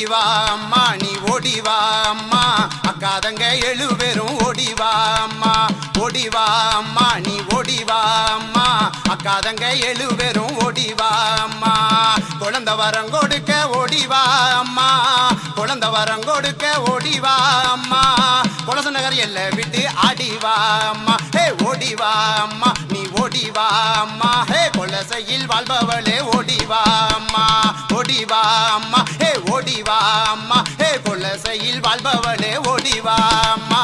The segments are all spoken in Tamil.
ஓடிவா அம்மா நீ ஓடிவா அம்மா அக்காதங்க எழுபெரும் ஓடிவா அம்மா ஓடிவா அம்மா நீ ஓடிவா அம்மா அக்காதங்க எழுபெரும் ஓடிவா அம்மா குழந்த வரம் கொடுக்க ஓடிவா அம்மா குழந்த வரம் கொடுக்க ஓடிவா அம்மா குலச நகர் எல்லை விட்டு ஆடிவா அம்மா ஹே ஓடிவா அம்மா நீ ஓடிவா அம்மா ஹே கொலசையில் வாழ்பவளே ஓடிவா அம்மா ஓடிவா அம்மா ஹே ஓடிவா அம்மா ஹே கொலசையில் வாழ்பவளே ஓடிவா அம்மா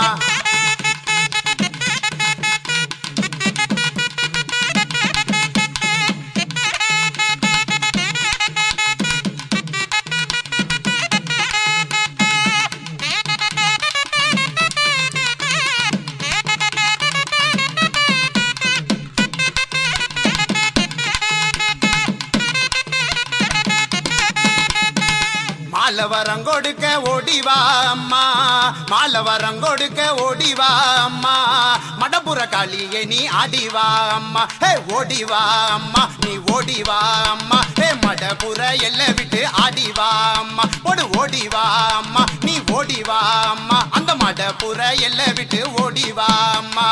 மாலை வரம் கொடுக்க ஓடிவா அம்மா மாலை வரம் கொடுக்க ஓடிவா அம்மா மடப்புற காளியே நீ ஆடிவா அம்மா ஹே ஓடிவா அம்மா நீ ஓடிவா அம்மா ஹே மடப்புற எல்லை விட்டு ஆடிவா அம்மா ஓடு ஓடிவா அம்மா நீ ஓடிவா அம்மா அந்த மடப்புற எல்லை விட்டு ஓடிவா அம்மா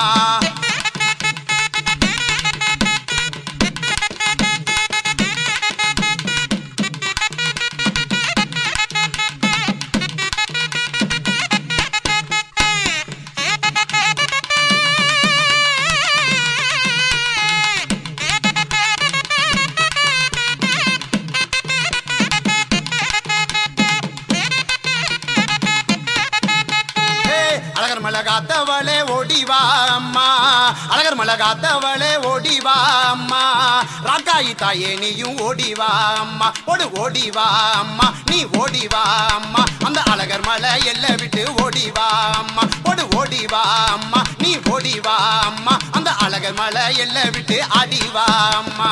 ஹே, அழகர் மலை காத்தவளே ஓடிவா அம்மா அழகர் மலை காத்தவளே ஓடிவா அம்மா ராக்காயி தாயே நீயும் ஓடிவா அம்மா ஓடு ஓடிவா அம்மா நீ ஓடிவா அம்மா அந்த அழகர் மலை எல்லை விட்டு ஓடிவா அம்மா ஓடு ஓடிவா அம்மா நீ ஓடிவா அம்மா அந்த அழகர் மலை எல்லை விட்டு ஆடிவா அம்மா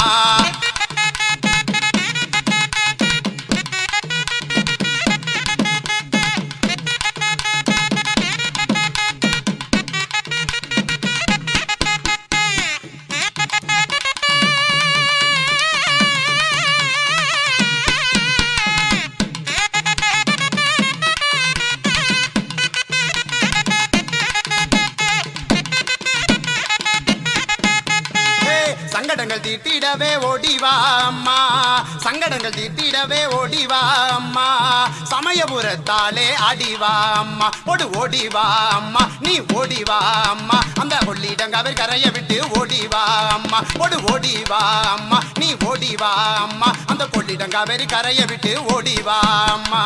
ஹே, சங்கடங்கள் தீட்டிடவே ஓடிவா அம்மா சங்கடங்கள் தீட்டிடவே ஓடிவா அம்மா சமயபுரத்தாலே அடிவா அம்மா ஓடு ஓடிவா அம்மா நீ ஓடிவா அம்மா அந்த கொள்ளிடங்காவை கரைய விட்டு ஓடிவா அம்மா ஓடு ஓடிவா அம்மா நீ ஓடிவா அம்மா அந்த கொள்ளிடங்காவை கரைய விட்டு ஓடிவா அம்மா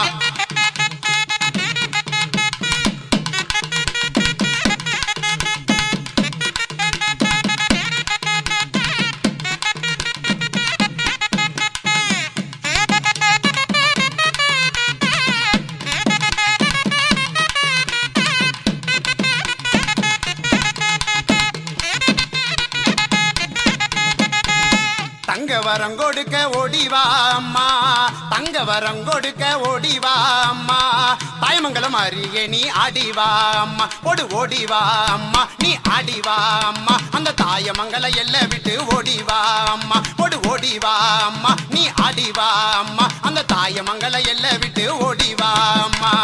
தங்க வரம் கொடுக்க ஓடிவா அம்மா தங்க வரம் கொடுக்க ஓடிவா அம்மா தாயமங்கலம் அருகே நீ ஆடிவா அம்மா ஓடு ஓடிவா அம்மா நீ ஆடிவா அம்மா அந்த தாயமங்கல எல்லை விட்டு ஓடிவா அம்மா ஓடு ஓடிவா அம்மா நீ ஆடிவா அம்மா அந்த தாயமங்கல எல்லை விட்டு ஓடிவா அம்மா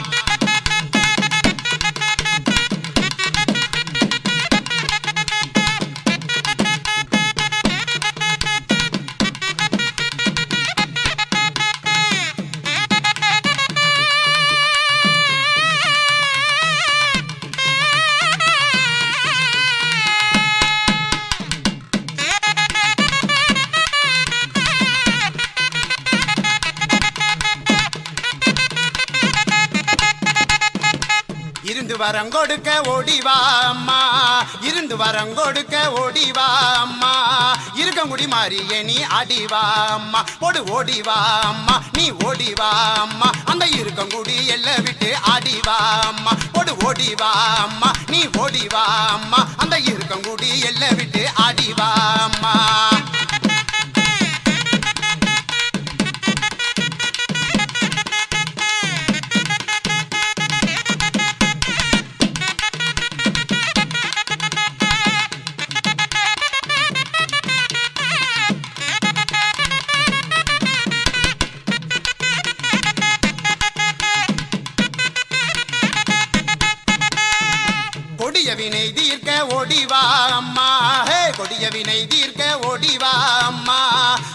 இருந்து வரம் கொடுக்க ஓடிவா அம்மா இருந்து வரம் கொடுக்க ஓடிவா அம்மா இருக்கங்குடி மாறியே நீ ஆடிவா அம்மா ஓடு ஓடிவா அம்மா நீ ஓடிவா அம்மா அந்த இருக்கங்குடி எல்லை விட்டு ஆடிவா அம்மா ஓடு ஓடிவா அம்மா நீ ஓடிவா அம்மா அந்த இருக்கங்குடி எல்லை விட்டு ஆடிவா அம்மா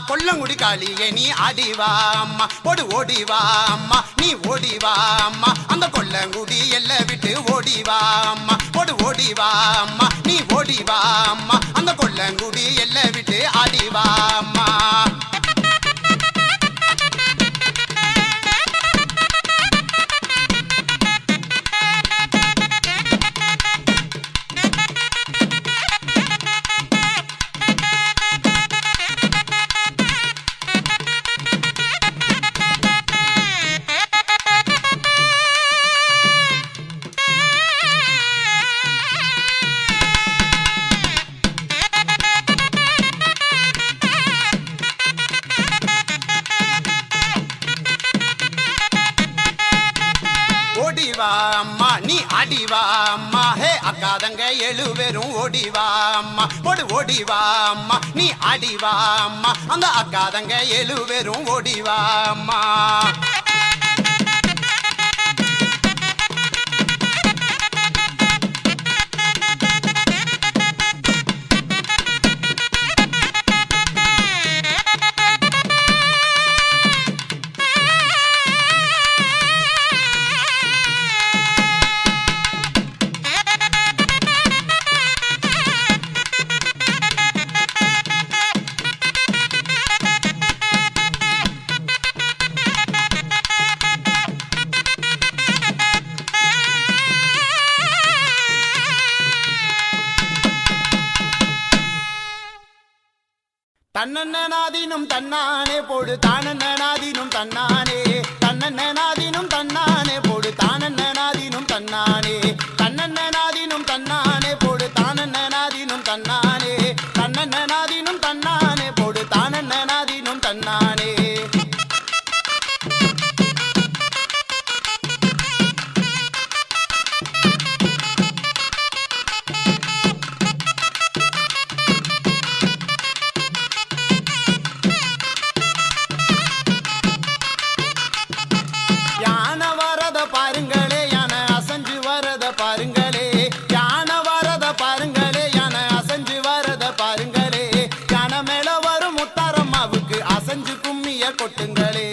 கொல்லங்குடி காளியே நீ அடிவா அம்மா போடு ஓடிவா அம்மா நீ ஓடிவா அம்மா அந்த கொல்லங்குடி எல்லை விட்டு ஓடிவா அம்மா போடு ஓடிவா அம்மா நீ ஓடிவா அம்மா அந்த கொல்லங்குடி எல்லை விட்டு அடிவா அம்மா ஓடிவா அம்மா நீ அடிவா அம்மா ஹே அக்காதங்க எழு வெறும் ஓடிவா அம்மா போடு ஓடிவா அம்மா நீ அடிவா அம்மா அந்த அக்காதங்க எழு வெறும் ஓடிவா அம்மா தன்னன்னாதீனும் தன்னானே போடு தானன்னாதீனும் தன்னானே தன்னன்னாதீனும் தன்னானே போடு தானன்னாதீனும் தன்னானே தன்னன்னாதீனும் தன்னானே போடு தானன்னாதீனும் தன்னானே தன்னன்னாதீனும் தன்னானே போடு தானன்னாதீனும் தன்னானே யானை வரத பாருங்களே யானை அசஞ்சு வரத பாருங்களே யானை வரத பாருங்களே யானை அசஞ்சு வரத பாருங்களே யானை மேல வரும் முத்தாரம்மாவுக்கு அசஞ்சு கும்மிய கொட்டுங்களே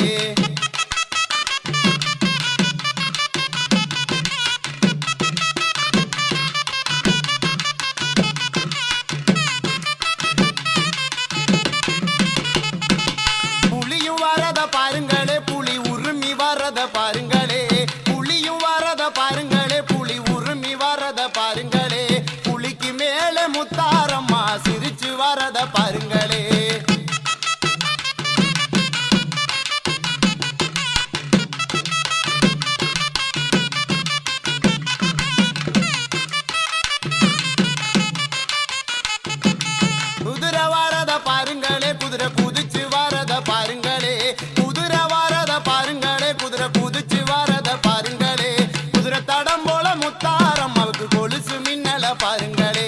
புலியும் வரத பாருங்களே புலி உருமி வரத பாருங்களே புலியும் வரத பாருங்களே புலி உருமி வரத பாருங்களே புலிக்கு மேலே முத்தாரம்மா சிரிச்சு வரத பாருங்களே குதிரை வரத பாருங்களே குதிரை குதிச்சு வரத பாருங்களே குதிரை வரத பாருங்களே குதிரை குதிச்சு வரத பாருங்களே குதிரை தடம் போல முத்தாரம் அவருக்கு கொலுசு மின்னல பாருங்களே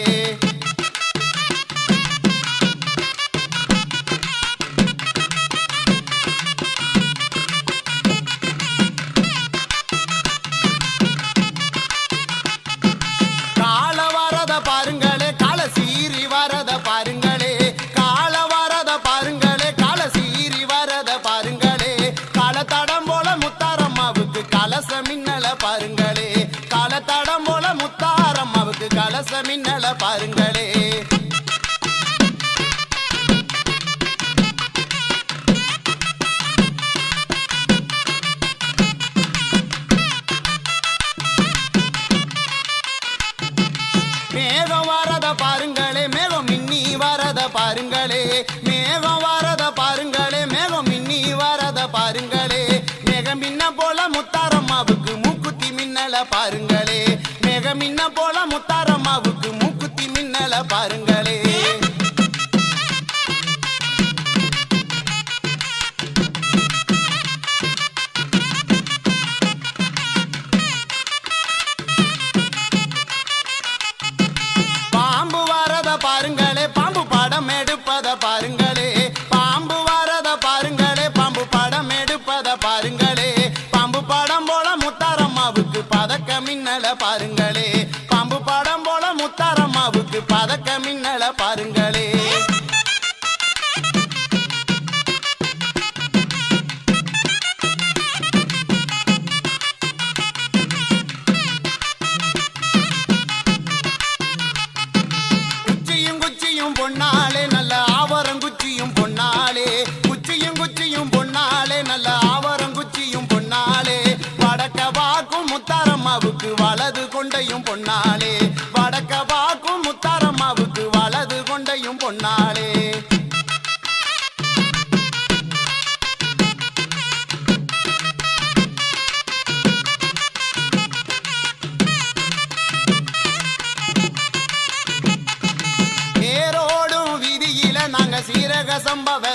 கால வரத பாருங்களே கால சீறி வரத பாருங்களே கால வரத பாருங்களே கால சீறி வரத பாருங்களே கால தடம் போல முத்தாரம்மாவுக்கு கலச மின்னல பாருங்களே கால தடம் போல முத்தாரம்மாவுக்கு கலச மின்னல பாருங்களே மேகம் வரத பாருங்களே மேகம் மின்னி வரத பாருங்களே மேகம் வரத பாருங்களே மேகம் மின்னி வரத பாருங்களே மேகம் மின்ன போல முத்தாரம்மாவுக்கு மூக்குத்தி மின்னல பாருங்களே மேகம் மின்ன போல முத்தாரம்மாவுக்கு மூக்குத்தி மின்னல பாருங்களே பாம்பு வரத பாருங்களே பாம்பு படம் எடுப்பத பாருங்களே பாம்பு வரத பாருங்களே பாம்பு படம் எடுப்பத பாருங்களே பாம்பு படம் போல முத்தாரம்மாவுக்கு பதக்க மின்னல பாருங்களே பாம்பு படம் போல முத்தாரம்மாவுக்கு பதக்க மின்னல பாருங்களே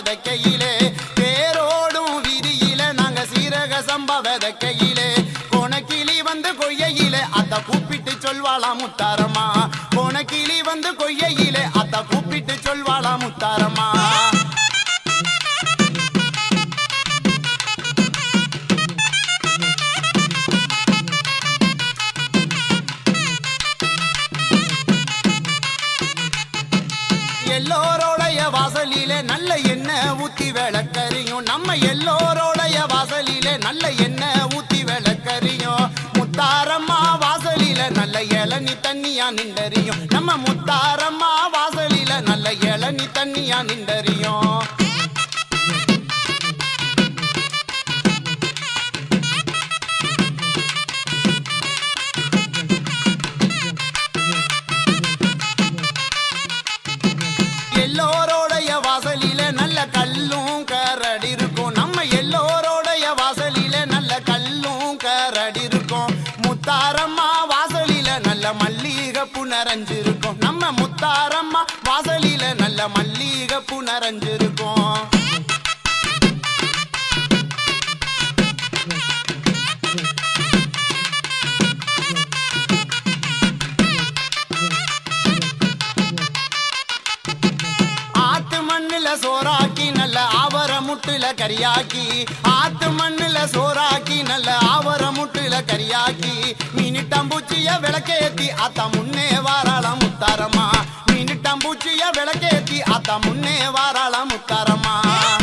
விதைக்கையிலே பேரோடும் வீதியில நாங்க சீரக சம்ப விதைக்கையிலே கோணக்கிளி வந்து கொய்யையிலே அத்த கூப்பிட்டு சொல்வாளா முத்தாரம்மா கோணக்கிளி வந்து கொய்யையிலே அத்த கூப்பிட்டு சொல்வாளா முத்தாரம்மா எல்லோரோடைய வாசலிலே நல்ல எண்ணெய் ஊத்தி விளக்கறியும் நம்ம எல்லோரோடைய வாசலிலே நல்ல எண்ணெய் ஊத்தி விளக்கறியும் முத்தாரம்மா வாசலில நல்ல இளநி தண்ணியா நின்றறியும் நம்ம முத்தாரம்மா வாசலில நல்ல இளநி தண்ணியா நின்றறியும் எல்லோரோடைய வாசலில நல்ல கல்லும் கரடி இருக்கும் நம்ம எல்லோரோடைய வாசலில நல்ல கல்லும் கரடி இருக்கும் முத்தாரம்மா வாசலில நல்ல மல்லிகை புனரஞ்சிருக்கும் நம்ம முத்தாரம்மா வாசலில நல்ல மல்லிகை புனரஞ்சிருக்கும் ஆத்து மண்ணுல சோறாக்கி நல்ல ஆவர முட்டுல கரியாக்கி ஆத்து மண்ணுல சோறாக்கி நல்ல ஆவர முட்டுல கரியாக்கி மீனிட்டம்பூச்சிய விளக்கேத்தி அத்தா முன்னே வாராளம் முத்தாரம்மா மீனிட்டம்பூச்சிய விளக்கேத்தி அத்தா முன்னே வாராளம் முத்தாரம்மா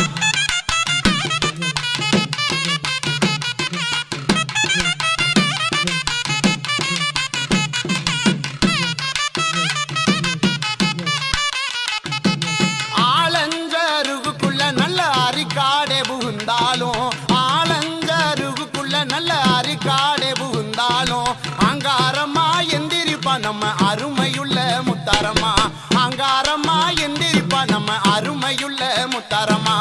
ஆலஞ்சருகுக்குள்ள நல்ல அரிக்காடே புகுந்தாலும் ஆலஞ்சருகுக்குள்ள நல்ல அரிக்காடே புகுந்தாலும் அங்காரமா எந்திரிப்பா நம்ம அருமையுள்ள முத்தாரம்மா அங்காரமா எந்திரிப்பா நம்ம அருமையுள்ள முத்தாரம்மா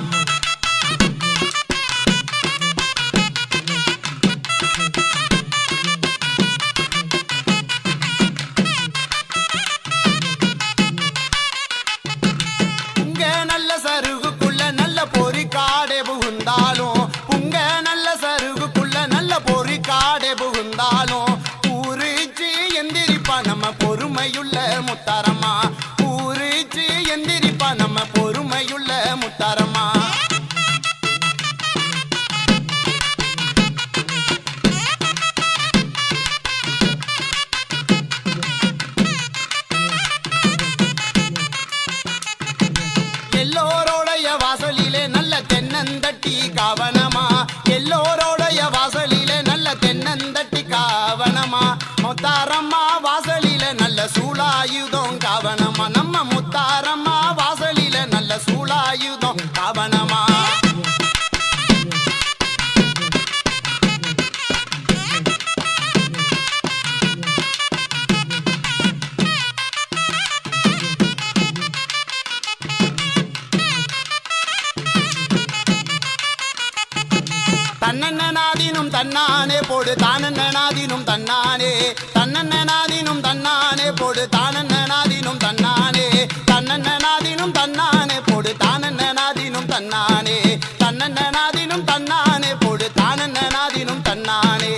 உங்க நல்ல சருகுக்குள்ள நல்ல பொறிக்காடே புகுந்தாலும் உங்க நல்ல சருகுக்குள்ள நல்ல பொறிக்காடே புகுந்தாலும் பூரிச்சு எந்திரிப்பா நம்ம பொறுமையுள்ள முத்தாரம்மா பூரிச்சு எந்திரிப்பா நம்ம பொறுமையுள்ள முத்தாரம்மா எல்லோரோடைய வாசலிலே நல்ல தென்னந்தட்டி காவனமா எல்லோரோடைய வாசலிலே நல்ல தென்னந்தட்டி காவனமா முத்தாரம்மா வாசலில நல்ல சூளாயுதம் காவனமா நம்ம முத்தாரம்மா வாசலில நல்ல சூளாயுதம் காவனமா தன்னன்னாதினும் தன்னானே போடு தானன்னாதினும் தன்னானே தன்னன்னாதினும் தன்னானே போடு தானன்னாதினும் தன்னானே தன்னன்னாதினும் தன்னானே போடு தானன்னாதினும் தன்னானே தன்னன்னாதினும் தன்னானே போடு தானன்னாதினும் தன்னானே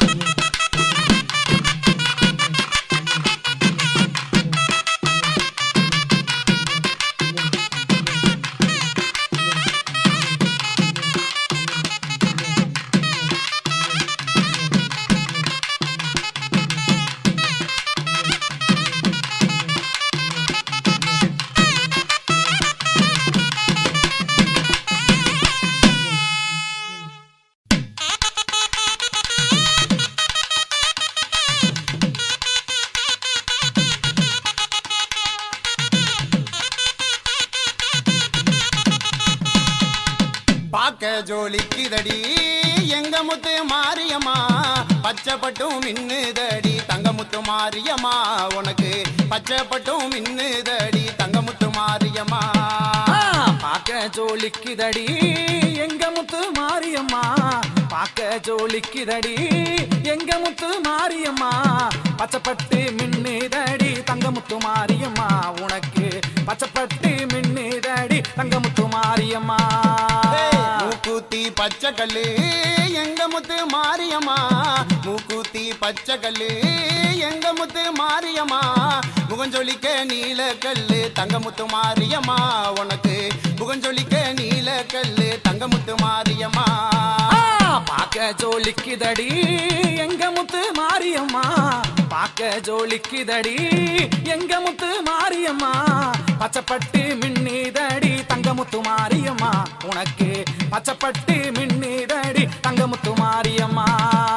பார்க்க ஜோலிக்குதடி எங்க முத்து மாரியம்மா பச்சைப்பட்டும் மின்னுதடி தங்க முத்து மாரியம்மா உனக்கு பச்சைப்பட்டும் மின்னுதடி தங்க முத்து மாரியம்மா ஆ, பாக்க ஜோலிக்குதடி எங்க முத்து மாரியம்மா பாக்க ஜோலிக்குதடி எங்க முத்து மாரியம்மா பச்சைப்பட்டு மின்னுதடி தங்க முத்து மாரியம்மா உனக்கு பச்சைப்பட்டு மின்னுதடி மின்னிதடி தங்கமுத்து மாரியம்மா மூக்குத்தி பச்சை கல்லு எங்க முத்து மாரியம்மா மூக்குத்தி பச்சை கல்லு எங்க முத்து மாரியம்மா முகஞ்சொலிக்க நீல கல்லு தங்கமுத்து மாரியம்மா உனக்கு முகஞ்சொலிக்க நீல கல்லு தங்கமுத்து மாரியம்மா ஆ, பாக்க ஜோலிக்குதடி எங்க முத்து மாரியம்மா பாக்க ஜோலிக்குதடி எங்க முத்து மாரியம்மா பச்சைப்பட்டு மின்னிதடி தங்கமுத்து மாரியம்மா உனக்கு பச்சைப்பட்டு மின்னிதடி தங்கமுத்து மாரியம்மா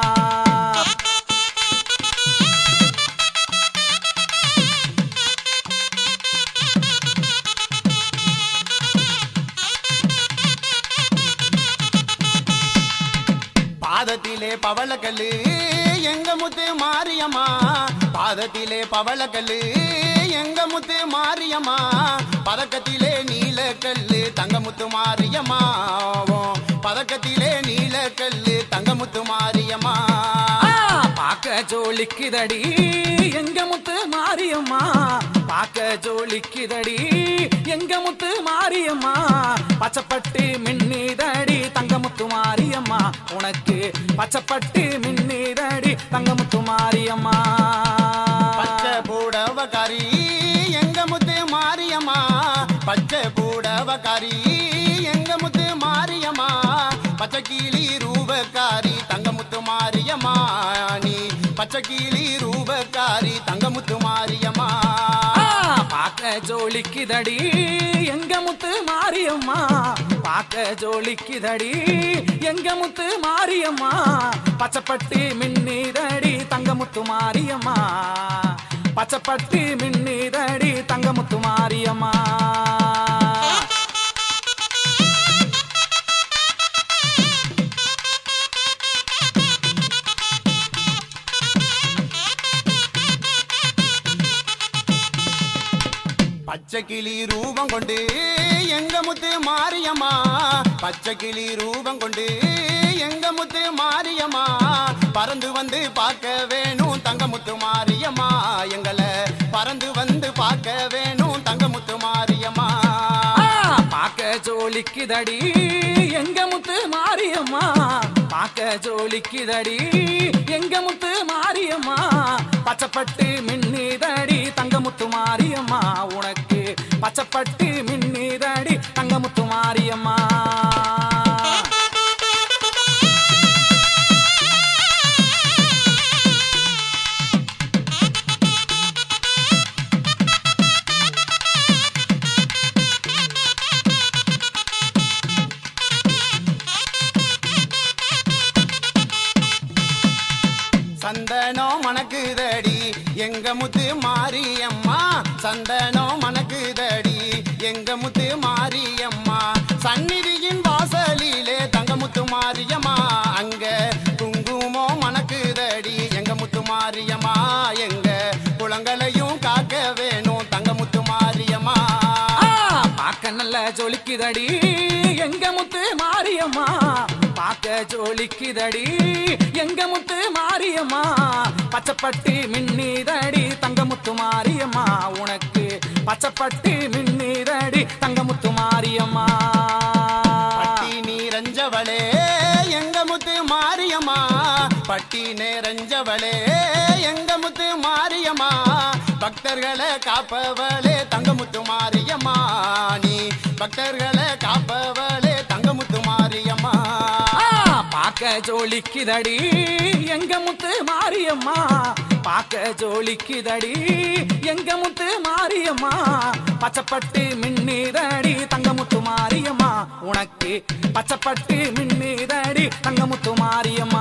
பாதத்திலே பவளக்கல்லு எங்க முத்து மாரியம்மா பாதத்திலே பவளக்கல்லு எங்க முத்து மாரியம்மா பதக்கத்திலே நீலக்கல்லு தங்கமுத்து மாரியம்மா உன் பதக்கத்திலே நீலக்கல்லு தங்கமுத்து மாரியம்மா ஆ, பாக்க ஜோலிக்குதடி எங்க முத்து மாரியம்மா பாக்க ஜோலிக்குதடி எங்க முத்து மாரியம்மா பச்சைப்பட்டு மின்னிதடி தங்கமுத்து மாரியம்மா உனக்கு பச்சைப்பட்டு மின்னிதடி தங்கமுத்து மாரியம்மா பச்சை பூடவக்காரி எங்க முத்து மாரியம்மா பச்சை பூடவக்காரி எங்க முத்து மாரியம்மா பச்சை கிளி ரூபக்காரி தங்கமுத்து மாரியம்மா நீ பச்சை கிளி ரூபக்காரி தங்கமுத்து மாரியம்மா ஆ, பாக்க ஜோலிக்குதடி எங்க முத்து மாரியம்மா பாக்க ஜோலிக்குதடி எங்க முத்து மாரியம்மா பச்சைப்பட்டி மின்னிதடி தங்கமுத்து மாரியம்மா பச்சைப்பட்டி மின்னிதடி தங்கமுத்து மாரியம்மா பச்சை கிளி ரூபம் கொண்டு எங்க முத்து மாரியம்மா பச்சை கிளி ரூபம் கொண்டு எங்க முத்து மாரியம்மா பறந்து வந்து பார்க்க வேணும் தங்கமுத்து மாரியம்மா எங்களை பறந்து வந்து பார்க்க வேணும் தங்கமுத்து மாரியம்மா ஆ, பாக்க ஜோலிக்குதடி எங்க முத்து மாரியம்மா பாக்க ஜோலிக்குதடி எங்க முத்து மாரியம்மா பச்சைப்பட்டு மின்னிதடி தங்கமுத்து மாரியம்மா உனக்கு பச்சைப்பட்டு மின்னிதடி தங்கமுத்து மாரியம்மா சந்தனம் மணக்குதடி எங்க முத்து மாரியம்மா சந்தனம் மணக்குதடி எங்க முத்து மாரியம்மா சந்நிதியின் வாசலிலே தங்கமுத்து மாரியம்மா அங்க குங்குமம் மணக்குதடி எங்க முத்து மாரியம்மா எங்க குளங்களையும் காக்க வேணும் தங்கமுத்து மாரியம்மா ஆ, பாக்க நல்ல ஜொலிக்குதடி எங்க முத்து மாரியம்மா பாக்க ஜோலிக்குதடி எங்க முத்து மாரியம்மா பச்சைப்பட்டி மின்னிதடி தங்கமுத்து மாரியம்மா உனக்கு பச்சைப்பட்டி மின்னிதடி தங்கமுத்து மாரியம்மா பட்டி நீரஞ்சவளே எங்க முத்து மாரியம்மா பட்டி நேரஞ்சவளே எங்க முத்து மாரியம்மா பக்தர்களை காப்பவளே தங்கமுத்து மாரியம்மா நீ பக்தர்களை காப்பவளே தங்கமுத்து மாரியம்மா ஆ, பாக்க ஜோலிக்குதடி எங்க முத்து மாரியம்மா பாக்க ஜோலிக்குதடி எங்க முத்து மாரியம்மா பச்சைப்பட்டு மின்னிதடி தங்கமுத்து மாரியம்மா உனக்கு பச்சைப்பட்டு மின்னிதடி தங்கமுத்து மாரியம்மா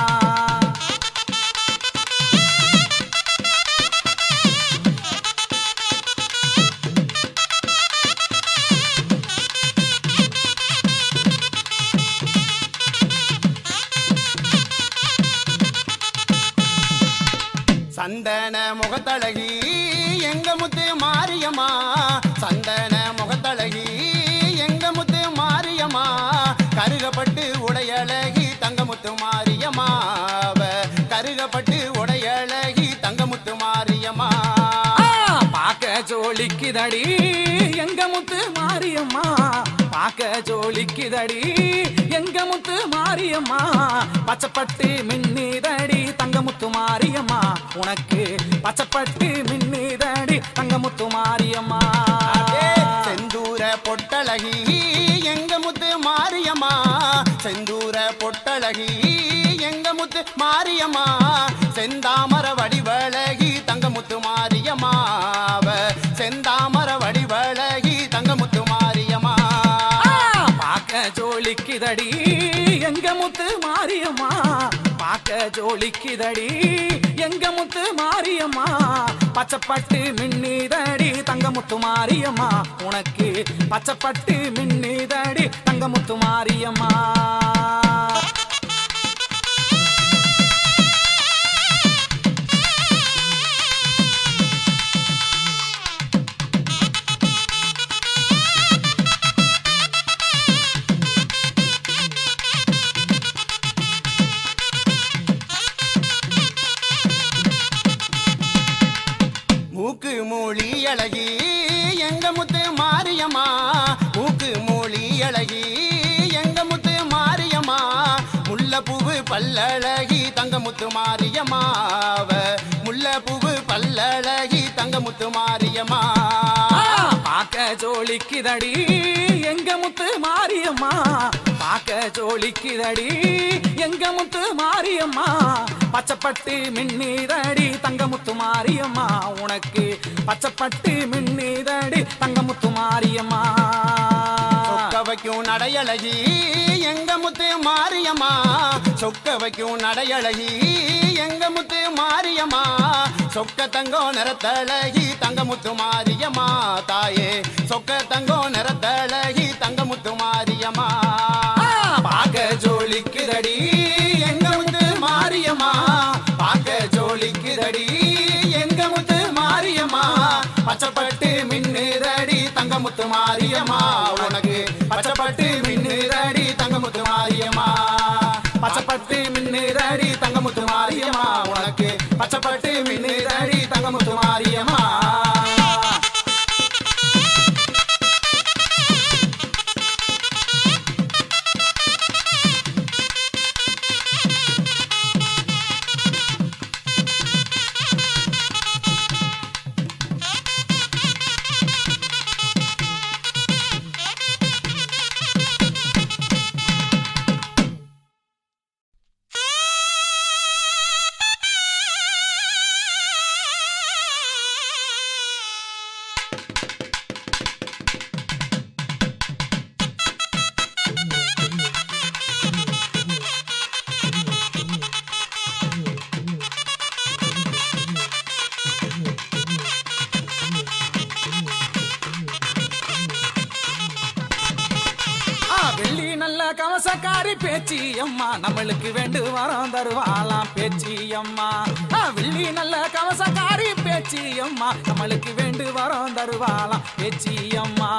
சந்தன முகத்தழகி எங்க முத்து மாரியம்மா சந்தன முகத்தழகி எங்க முத்து மாரியம்மா கருகப்பட்டு உடையழகி தங்கமுத்து மாரியம்மா அவ கருகப்பட்டு உடையழகி தங்கமுத்து மாரியம்மா ஆ, பாக்க ஜோலி ஜோலிக்குதடி எங்க முத்து மாரியம்மா பார்க்க ஜோலிக்குதடி எங்க முத்து மாரியம்மா பச்சைப்பட்டு மின்னிதடி தங்கமுத்து மாரியம்மா உனக்கு பச்சைப்பட்டு மின்னிதடி தங்கமுத்து மாரியம்மா செந்தூர பொட்டழகி எங்க முத்து மாரியம்மா செந்தூர பொட்டழகி எங்க முத்து மாரியம்மா செந்தாமர வடிவழகி தங்கமுத்து மாரியம்மா அவ செந்தாமர வடிவழகி தங்கமுத்து மாரியம்மா பார்க்க ஜோலிக்குதடி எங்க முத்து மாரியம்மா பார்க்க ஜோலிக்குதடி எங்க முத்து மாரியம்மா பச்சைப்பட்டு மின்னிதடி தங்கமுத்து மாரியம்மா உனக்கு பச்சைப்பட்டு மின்னிதடி தங்கமுத்து மாரியம்மா மூக்கு மூழி அழகி எங்க முத்து மாரியம்மா மூக்கு மூழி அழகி எங்க முத்து மாரியம்மா முல்லைப்பூவு பல்லழகி தங்கமுத்து மாரியம்மா அவ முல்லைப்பூவு பல்லழகி தங்கமுத்து மாரியம்மா பார்க்க ஜோலிக்குதடி எங்க முத்து மாரியம்மா பார்க்க ஜோலிக்குதடி எங்க முத்து மாரியம்மா பச்சைப்பட்டு மின்னிதடி தங்கமுத்து மாரியம்மா உனக்கு பச்சைப்பட்டு மின்னிதடி தங்கமுத்து மாரியம்மா சொக்க வைக்கும் நடையழகி எங்க முத்து மாரியம்மா சொக்க வைக்கும் நடையழகி எங்க முத்து மாரியம்மா சொக்க தங்கோ நிறத்தழகி தங்கமுத்து மாரியம்மா தாயே சொக்க தங்கோ நிறத்தழகி தங்கமுத்து மாரியம்மா பார்க்க ஜோலிக்குதடி எங்க முத்து மாரியம்மா பார்க்க ஜோலிக்குதடி எங்க முத்து மாரியம்மா பச்சைப்பட்டு மின்னுதடி தங்கமுத்து மாரியம்மா உனக்கு பச்சைப்பட்டு மின்னுதடி தங்கமுத்து மாரியம்மா பச்சைப்பட்டு மின்னுதடி தங்கமுத்து மாரியம்மா உனக்கு பச்சைப்பட்டு மின்னுதடி தங்கமுத்து மாரியம்மா ஆ, வெள்ளி நல்ல கவசக்காரி பேச்சி அம்மா நம்மளுக்கு வேண்டு வரம் தருவாளாம் பேச்சி அம்மா ஆ, வெள்ளி நல்ல கவசக்காரி பேச்சி அம்மா நம்மளுக்கு வேண்டு வரம் தருவாளாம் பேச்சி அம்மா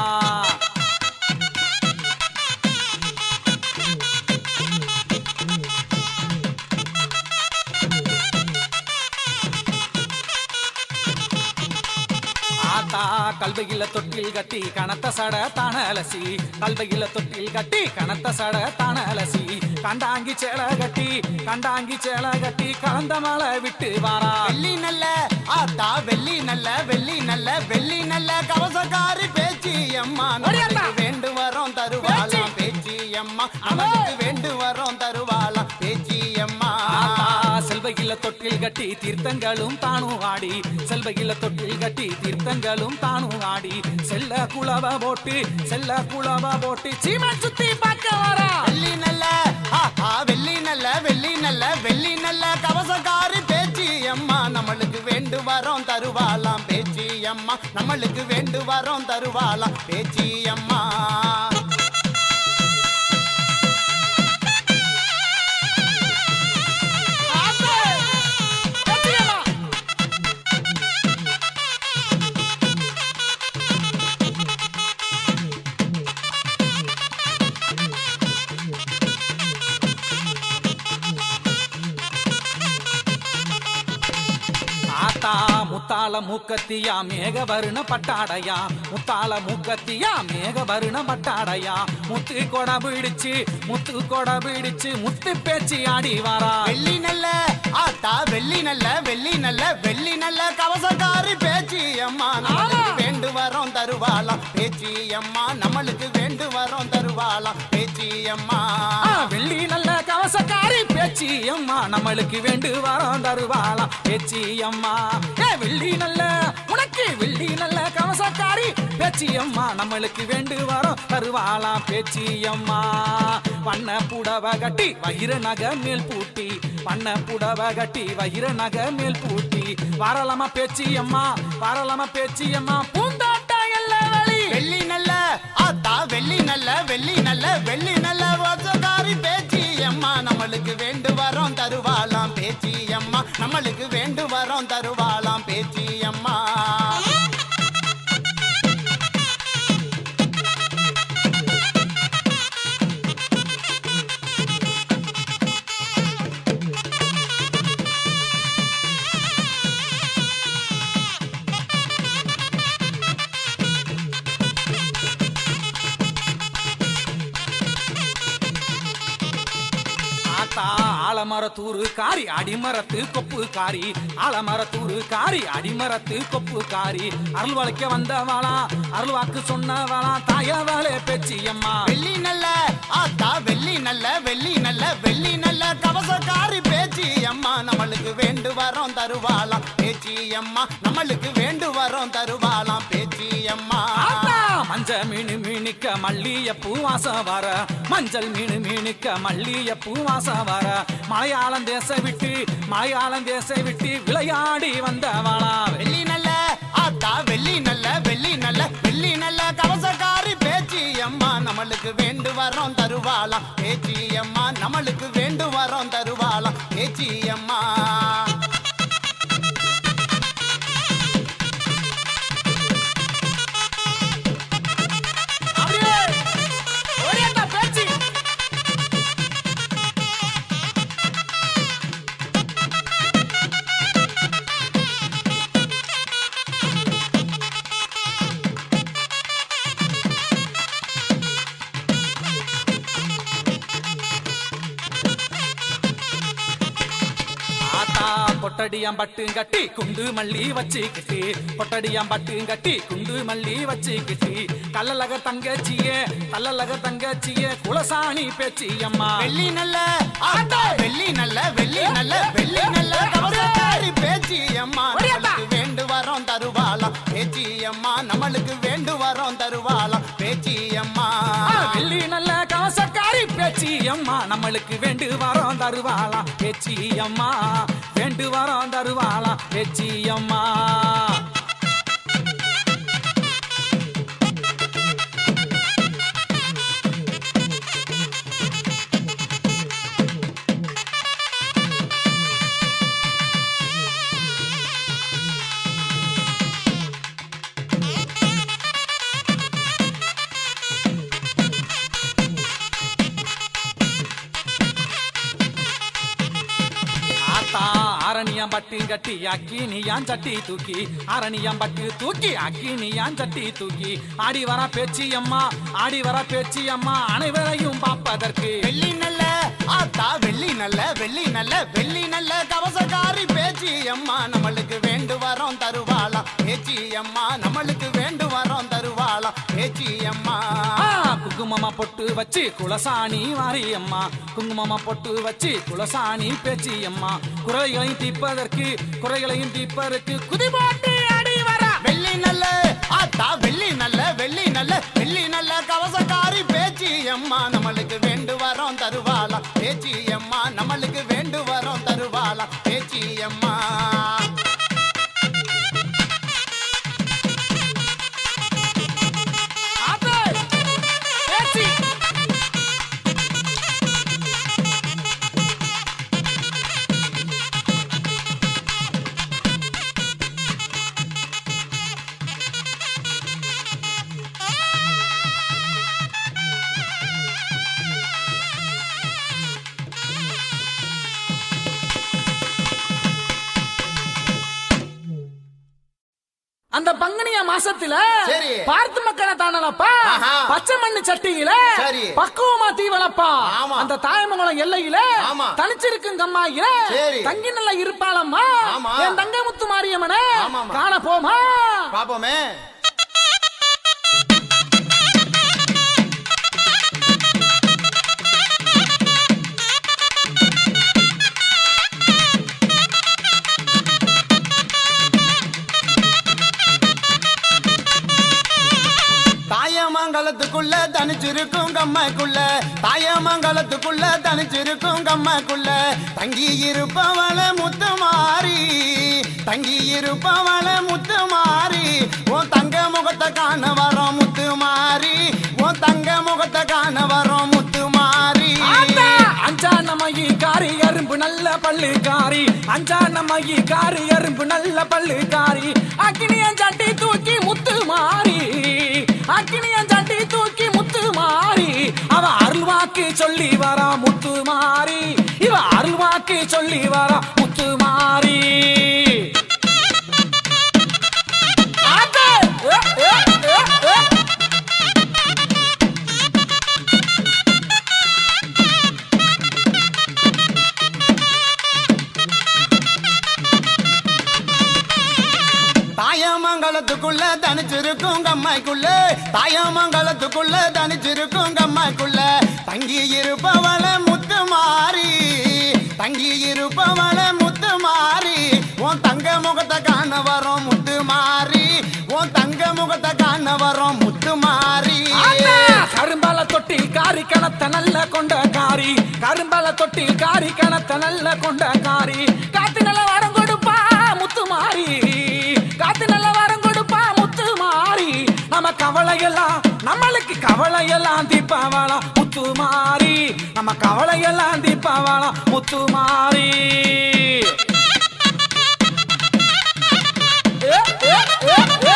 ஆத்தா கல்வையில தொட்டில் கட்டி கனத்த சட தான அலசி கல்வையில தொட்டில் கட்டி கனத்த சட தான அலசி கண்டாங்கி சேலை கட்டி கண்டாங்கி சேலை கட்டி கலந்த மலை விட்டு வாரா வெள்ளி நல்ல ஆத்தா வெள்ளி நல்ல வெள்ளி நல்ல வெள்ளி நல்ல கவசக்காரி பேச்சி அம்மா நமக்கு வேண்டு வரோம் தருவாளாம் பேச்சி அம்மா நமக்கு வேண்டு வரோம் தருவாளாம் பேச்சி அம்மா ஆத்தா செல்வையில தொட்டில் கட்டி தீர்த்தங்களும் தானும் ஆடி செல்வையில தொட்டில் கட்டி தீர்த்தங்களும் தானும் ஆடி செல்ல குளவ போட்டு செல்ல குளவ போட்டு சீமன் சுத்தி பார்க்க வரா வெள்ளி நல்ல ஆத்தா வெள்ளி நல்ல வெள்ளி நல்ல வெள்ளி நல்ல கவசக்காரி பேச்சி அம்மா நம்மளுக்கு வேண்டு வரோம் தருவாளாம் பேச்சி அம்மா நம்மளுக்கு வேண்டு வரோம் தருவாளாம் பேச்சி அம்மா ஆத்தா முத்த முத்தால மூக்கத்தியா மேகவருண பட்டாடையா முத்தால மூக்கத்தியா மேகவருண பட்டாடையா முத்து கொட பிடிச்சு முத்து கொட பிடிச்சு முத்து பேச்சு ஆடி வாரா வெள்ளி நல்ல ஆத்தா வெள்ளி நல்ல வெள்ளி நல்ல வெள்ளி நல்ல கவசக்காரி பேச்சி அம்மா நம்மளுக்கு வேண்டு வரோம் தருவாளாம் பேச்சி அம்மா நம்மளுக்கு வேண்டு வரோம் தருவாளாம் பேச்சி அம்மா ஆ, வெள்ளி நல்ல கவசக்காரி பேச்சி அம்மா நம்மளுக்கு வேண்டு வரோம் தருவாளாம் பேச்சி அம்மா ஏ வெள்ளி நல்ல உனக்கு வெள்ளி நல்ல கவசக்காரி பேச்சி அம்மா நம்மளுக்கு வேண்டு வரோம் தருவாளாம் பேச்சி அம்மா வண்ண புடவ கட்டி வயிற நக மேல் பூட்டி வண்ண புடவ கட்டி வயிற நக மேல் பூட்டி வரலமா பேச்சி அம்மா வரலமா பேச்சி அம்மா பூந்தோட்ட எல்ல வழி வெள்ளி நல்ல ஆத்தா வெள்ளி நல்ல வெள்ளி நல்ல வெள்ளி நல்ல கவசக்காரி பேச்சி அம்மா நம்மளுக்கு வேண்டு வரோம் தருவாளாம் பேச்சி அம்மா நம்மளுக்கு வேண்டு வரோம் தருவாளாம் பேச்சி அம்மா ஆத்தா ஆலமரத்தூரு காரி அடிமரத்து கொப்பு காரி ஆலமரத்தூரு காரி அடிமரத்து கொப்பு காரி அருள் வளைக்க வந்தவளா அருள் வாக்கு சொன்னவளா தாயவளே பேச்சியம்மா வெள்ளி நல்ல ஆத்தா வெள்ளி நல்ல வெள்ளி நல்ல வெள்ளி நல்ல கவசக்காரி பேச்சி அம்மா நம்மளுக்கு வேண்டு வரோம் தருவாளாம் பேச்சி அம்மா நம்மளுக்கு வேண்டு வரோம் தருவாளாம் பேச்சி அம்மா ஆத்தா மஞ்ச மீனு மீனுக்க மல்லிய பூவாசம் வர மஞ்சள் மீனு மீனுக்க மல்லிய பூவாசம் வர மலையாளம் தேச விட்டு மலையாளம் தேச விட்டு விளையாடி வந்தவளா வெள்ளி நல்ல ஆத்தா வெள்ளி நல்ல வெள்ளி நல்ல வெள்ளி நல்ல கவசக்காரி பேச்சி அம்மா நம்மளுக்கு வேண்டு வரோம் தருவாளாம் பேச்சி அம்மா நம்மளுக்கு வேண்டு வரோம் தருவாளாம் பேச்சி அம்மா அப்படியே ஓடியாண்டா பேச்சு ஆத்தா பொட்டடியாம் பட்டு கட்டி குண்டு மல்லி வச்சுக்கிட்டு பொட்டடியாம் பட்டு கட்டி குண்டு மல்லி வச்சுக்கிட்டு கல்லலக தங்கச்சியே கல்லலக தங்கச்சியே குலசாணி பேச்சி அம்மா வெள்ளி நல்ல ஆத்தா வெள்ளி நல்ல வெள்ளி நல்ல வெள்ளி நல்ல கவசக்காரி பேச்சி அம்மா நம்மளுக்கு வேண்டு வரோம் தருவாளாம் பேச்சி அம்மா நம்மளுக்கு வேண்டு வரோம் தருவாளாம் பேச்சி அம்மா ஆ, வெள்ளி நல்ல கவசக்காரி பேச்சி அம்மா நம்மளுக்கு வேண்டு வரோம் தருவாளாம் பேச்சி அம்மா வேண்டு வரோம் தருவாளாம் பேச்சி அம்மா ஆத்தா அரணியம் பட்டு கட்டி அக்கினியான் சட்டி தூக்கி அரணியம் பட்டு தூக்கி அக்கினியான் சட்டி தூக்கி ஆடி வர பேச்சி அம்மா ஆடி வர பேச்சி அம்மா அனைவரையும் பார்ப்பதற்கு வெள்ளி நல்ல ஆத்தா வெள்ளி நல்ல வெள்ளி நல்ல வெள்ளி நல்ல கவசக்காரி பேச்சி அம்மா நம்மளுக்கு வேண்டு வரோம் தருவாளாம் பேச்சி அம்மா நம்மளுக்கு வேண்டு வரோம் தருவாளாம் பேச்சி அம்மா ஆ, குங்குமமா பொட்டு வச்சு குலசாணி வாரியம்மா குங்குமமா பொட்டு வச்சு குலசாணி பேச்சி அம்மா குறைகளையும் தீர்ப்பதற்கு குறைகளையும் தீர்ப்பதற்கு குதிபாட்டு அடி வர வெள்ளி நல்ல ஆத்தா வெள்ளி நல்ல வெள்ளி நல்ல வெள்ளி நல்ல கவசக்காரி பேச்சி அம்மா நம்மளுக்கு வேண்டு வரோம் தருவாளாம் பேச்சி அம்மா நம்மளுக்கு வேண்டு வரோம் தருவாளாம் பேச்சி அம்மா ஆத்தே, பேச்சி அந்த பங்குனிய மாசத்துல சரி. பார்த்து மக்களை தானலப்பா ஆஹா. பச்சை மண்ணு சட்டியில சரி. பக்குவமா தீ வளப்பா ஆமா. அந்த தாயமங்கலம் எல்லையில ஆமா. தனிச்சிருக்கும் கம்மாயில சரி. தங்கி நல்லா இருப்பாளம்மா ஆமா. என் தங்க முத்து மாரியம்மன ஆமாமா. காண போமா பாப்போமே தாயமங்கலத்துக்குள்ள தனிச்சிருக்கும் கம்மைக்குள்ள தாயமங்கலத்துக்குள்ள தனிச்சிருக்கும் கம்மைக்குள்ள தங்கி இருப்பவள முத்து மாறி தங்கி இருப்பவள முத்து மாறி உன் தங்க முகத்தை காண வரோம் முத்து மாறி உன் தங்க முகத்தை காண வரோம் முத்து மாறி ஆத்தா! அஞ்சான மயி காரி எறும்பு நல்ல பல்லு காரி அஞ்சான மயி காரி எறும்பு நல்ல பல்லு காரி அக்கினியன் சட்டி தூக்கி முத்து மாறி அக்கினியன் சட்டி தூக்கி முத்து மாறி அவ அருள்வாக்கு சொல்லி வரா முத்து மாறி இவ அருள்வாக்கு சொல்லி வரா முத்து மாறி ஆத்தா! ஏ, ஏ, ஏ, ஏ. தாயமங்கலத்துக்குள்ள தனிச்சிருக்கும் கம்மாய்க்குள்ள தாயமங்கலத்துக்குள்ள தனிச்சிருக்கும் கம்மாய்க்குள்ள தங்கி இருப்பவள முத்து மாறி தங்கி இருப்பவள முத்து மாறி உன் தங்க முகத்தை காண வரோம் முத்து மாறி உன் தங்க முகத்தை காண வரோம் முத்து மாறி ஆத்தா! கரும்பால தொட்டில் காரி கணத்த நல்ல கொண்ட காரி கரும்பால தொட்டில் காரி கணத்த நல்ல கொண்ட காரி காத்து நல்ல வரம் கொடுப்பா முத்து மாறி காத்து நல்ல வரம் கொடுப்பா முத்து மாறி நம்ம கவலையெல்லாம் நம்மளுக்கு கவலையெல்லாம் தீபாவளா முத்து மாறி நம்ம கவலையெல்லாம் தீபாவளா முத்து மாறி ஏ, ஏ, ஏ, ஏ.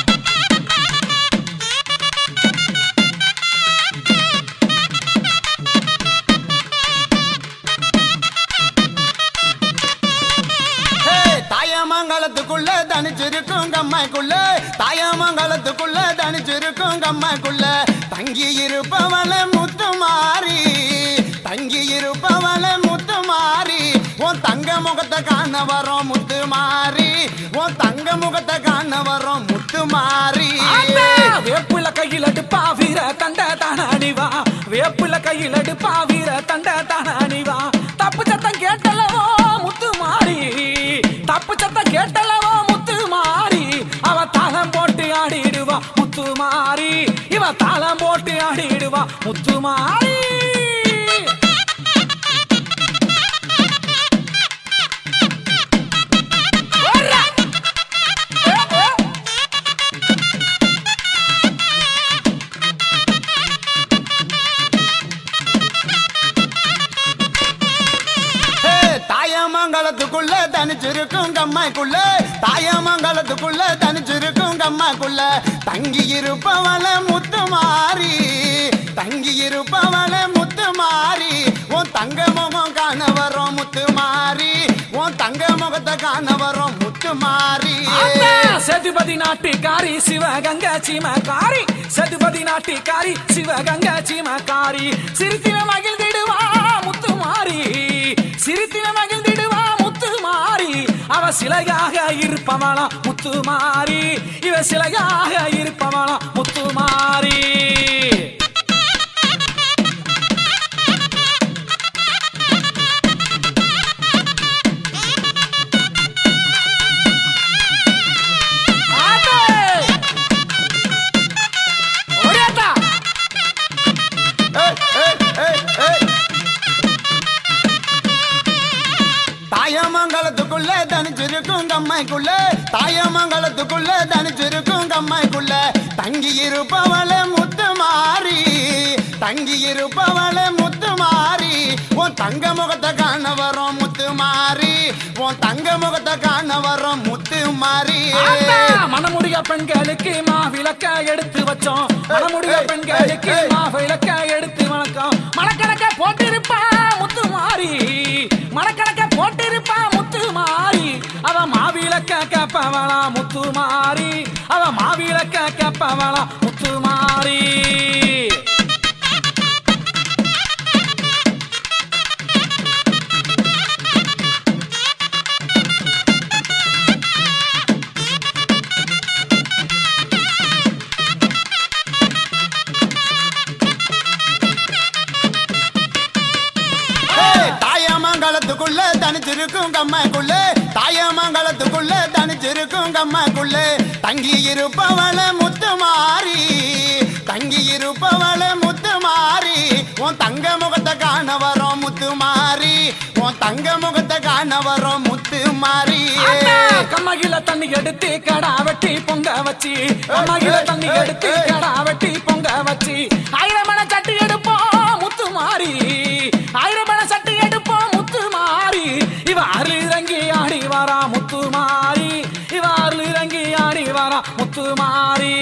ஹே, தாயமங்கலத்துக்குள்ள தனிச்சிருக்கும் கம்மாய்க்குள்ள தாயமங்கலத்துக்குள்ள தனிச்சிருக்கும் கம்மாய்க்குள்ள தங்கி இருப்பவள முத்து மாறி தங்கி இருப்பவள முத்து மாறி உன் தங்க முகத்தை காண வரோம் முத்து மாறி உன் தங்க முகத்தை காண வரோம் முத்து மாறி ஆத்தா! வேப்புல கையில் அடுப்பா வீர தண்ட தான அணிவா வேப்புல கையில் அடுப்பா வீர தண்ட தான அணிவா தப்பு சத்தம் கேட்டலவோ முத்து மாறி தப்பு சத்தம் கேட்டலவோ முத்து மாறி அவ தாளம் போட்டு ஆடிடுவா முத்து மாறி இவ தாளம் போட்டு ஆடிடுவா முத்து மாறி ஓடுறா! ஏ, ஏ. ஹே, தாயமங்கலத்துக்குள்ள தனிச்சிருக்கும் கம்மாய்க்குள்ள தாயமங்கலத்துக்குள்ள தனிச்சிருக்கும் கம்மாய்க்குள்ள தங்கி இருப்பவள முத்து மாறி தங்கி இருப்பவள முத்து மாறி உன் தங்க முகம் காண வரோம் முத்து மாறி உன் தங்க முகத்தை காண வரோம் முத்து மாறி அண்ணா, சதுபதி நாட்டுக்காரி சிவகங்கா சீமக்காரி சதுபதி நாட்டுக்காரி சிவகங்கா சீமக்காரி சிரித்தின மகிழ்ந்திடுவா முத்து மாறி சிரித்தின மகிழ்ந்திடுவா முத்து மாறி அவ சிலையாக இருப்பவளா முத்து மாறி இவ சிலையாக இருப்பவளா முத்து மாறி ஆத்தே! ஓடியாத்தா! ஏய், ஏய், ஏய், ஏய். தாயமங்கலத்துக்குள்ள தனிச்சிருக்கும் கம்மாய்க்குள்ள தாயமங்கலத்துக்குள்ள தனிச்சிருக்கும் கம்மாய்க்குள்ள தங்கி இருப்பவள முத்து மாறி தங்கி இருப்பவள முத்து மாறி உன் தங்க முகத்தை காண வரோம் முத்து மாறி உன் தங்க முகத்தை காண வரோம் முத்து மாறி ஆத்தா! மணமுடிய பெண்களுக்கு மாவிளக்க எடுத்து வச்சோம் மணமுடிய ஏய், பெண்களுக்கு ஏய், ஏய். மாவிளக்க எடுத்து வணக்கம் மணக்கணக்க போட்டிருப்பா முத்து மாறி மணக்கணக்க போட்டிருப்பா முத்து மாறி அவ மாவிளக்க கப்பவளா முத்து மாறி அவ மாவிளக்க கப்பவளா முத்து மாறி ஏய், தாயமங்கலத்துக்குள்ள தனிச்சிருக்கும் கம்மைக்குள்ள தாயமங்கலத்துக்குள்ள தனிச்சிருக்கும் கம்மைக்குள்ள தங்கி இருப்பவள முத்து மாறி தங்கி இருப்பவள முத்து மாறி உன் தங்க முகத்தை காண வரோம் முத்து மாறி உன் தங்க முகத்தை காண வரோம் முத்து மாறி கம்மகில தண்ணி எடுத்து கடா வெட்டி பொங்க வச்சு கம்மகில தண்ணி எடுத்து கடா வெட்டி பொங்க வச்சு ஆயிரம் மண சட்டி எடுப்போம் முத்து மாறி ஆயிரம் மண சட்டி எடுப்போம் முத்து மாறி இவ அருள் இறங்கி ஆடி வரா முத்து மாறி இவ அருள் இறங்கி ஆடி வரா முத்து மாறி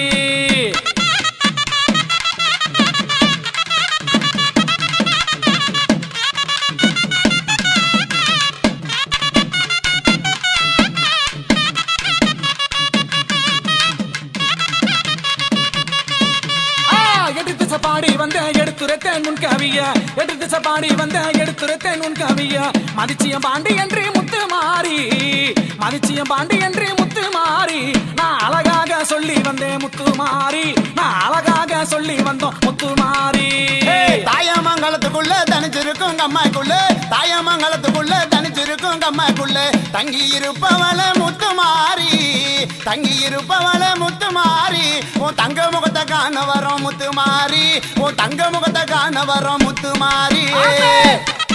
ஆ, எட்டு திசை பாடி வந்த எடுத்துரைத்தேன் உன் கவிய எட்டு திசை பாடி வந்த எடுத்துரைத்தேன் உன் கவிய மதிச்சியம் பாண்டி என்று முத்து மாறி மதிச்சியம் பாண்டி என்று முத்து மாறி நான் அழகாக சொல்லி வந்தேன் முத்து மாறி நான் அழகாக சொல்லி வந்தோம் முத்து மாறி தாயமங்கலத்துக்குள்ள தனிச்சிருக்கும் கம்மாய்க்குள்ள தாயமங்கலத்துக்குள்ள தனிச்சிருக்கும் கம்மாய்க்குள்ள தங்கி இருப்பவள முத்து மாறி தங்கி இருப்பவள முத்து மாறி உன் தங்க முகத்தை காண வரோம் முத்து மாறி உன் தங்க முகத்தை காண வரோம் முத்து மாறி